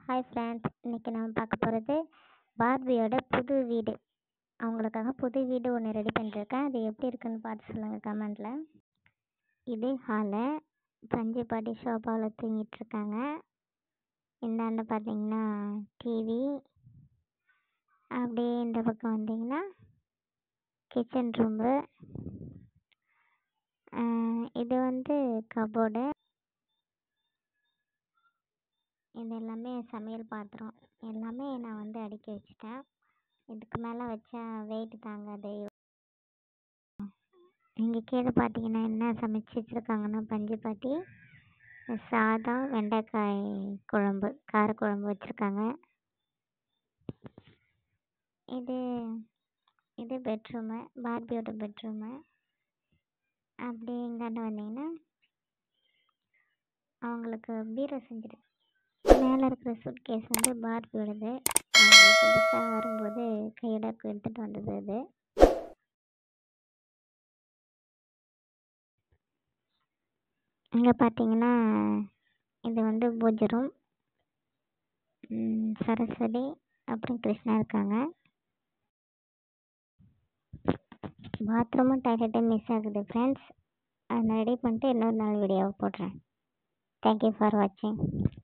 hi friends இன்றைக்கி நம்ம பார்க்க போகிறது பார்பியோட புது வீடு அவங்களுக்காக புது வீடு ஒன்று ரெடி பண்ணிருக்கேன் அது எப்படி இருக்குன்னு பார்த்து சொல்லுங்கள் கமெண்டில் இது ஹாலு பஞ்சு பாட்டி சோஃபாவில் தூங்கிட்டுருக்காங்க இந்தாண்ட பார்த்தீங்கன்னா டிவி அப்படியே இந்த பக்கம் வந்தீங்கன்னா கிச்சன் ரூம்பு இது வந்து கபோர்டு இது எல்லாமே சமையல் பாத்திரம் எல்லாமே நான் வந்து அடுக்கி வச்சுட்டேன் இதுக்கு மேலே வச்சா வெயிட் தாங்காது இங்கே கீழே பார்த்தீங்கன்னா என்ன சமைச்சு வச்சுருக்காங்கன்னா பஞ்சு பாட்டி சாதம் வெண்டைக்காய் குழம்பு காரக்குழம்பு வச்சுருக்காங்க இது இது பெட்ரூமு பார்பியோட பெட்ரூமு அப்படியே இந்தாண்ட வந்தீங்கன்னா அவங்களுக்கு பீரோ செஞ்சுட்டு மேலே இருக்கிற சூட் கேஸ் வந்து பார்பியோடது அவங்க புதுசாக வரும்போது கையோட எடுத்துகிட்டு வந்தது அது இங்கே பார்த்தீங்கன்னா இது வந்து பூஜை ரூம் சரஸ்வதி அப்புறம் கிருஷ்ணா இருக்காங்க பாத்ரூமும் டாய்லெட்டும் மிஸ் ஆகுது ஃப்ரெண்ட்ஸ் அதை ரெடி பண்ணிட்டு இன்னொரு நாள் வீடியோவை போடுறேன் தேங்க்யூ ஃபார் வாட்சிங்